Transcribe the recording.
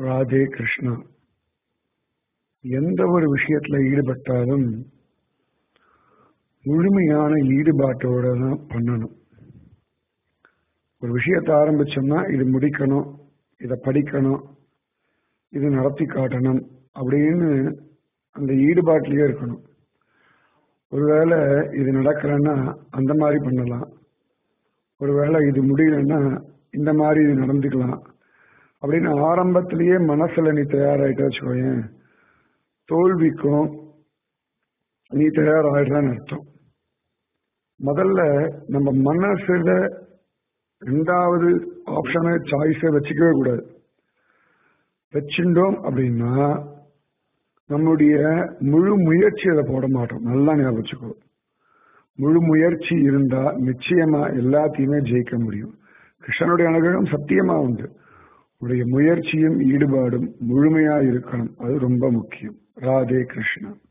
ராதே கிருஷ்ணா எந்த ஒரு விஷயத்துல ஈடுபட்டாலும் முழுமையான ஈடுபாட்டோட தான் பண்ணணும் ஒரு விஷயத்தை ஆரம்பிச்சோம்னா இது முடிக்கணும் இதை படிக்கணும் இது நடத்தி காட்டணும் அப்படின்னு அந்த ஈடுபாட்டிலேயே இருக்கணும் ஒருவேளை இது நடக்கலைன்னா அந்த மாதிரி பண்ணலாம் ஒருவேளை இது முடியலன்னா இந்த மாதிரி இது நடந்துக்கலாம் அப்படின்னு ஆரம்பத்திலேயே மனசுல நீ தயாராயிட்ட வச்சுக்கோயேன் தோல்விக்கும் நீ தயாராயிடுறான்னு அர்த்தம் முதல்ல நம்ம மனசுல ரெண்டாவது ஆப்ஷனை சாய்ஸை வச்சுக்கவே கூடாது வச்சுட்டோம் அப்படின்னா நம்முடைய முழு முயற்சி அதை போட மாட்டோம் நல்லா ஞாபகம் வச்சுக்கோ முழு முயற்சி இருந்தா நிச்சயமா எல்லாத்தையுமே ஜெயிக்க முடியும் கிருஷ்ணனுடைய அனுகிரகம் சத்தியமா உண்டு உடைய முயற்சியும் ஈடுபாடும் முழுமையா இருக்கணும் அது ரொம்ப முக்கியம் ராதே கிருஷ்ணா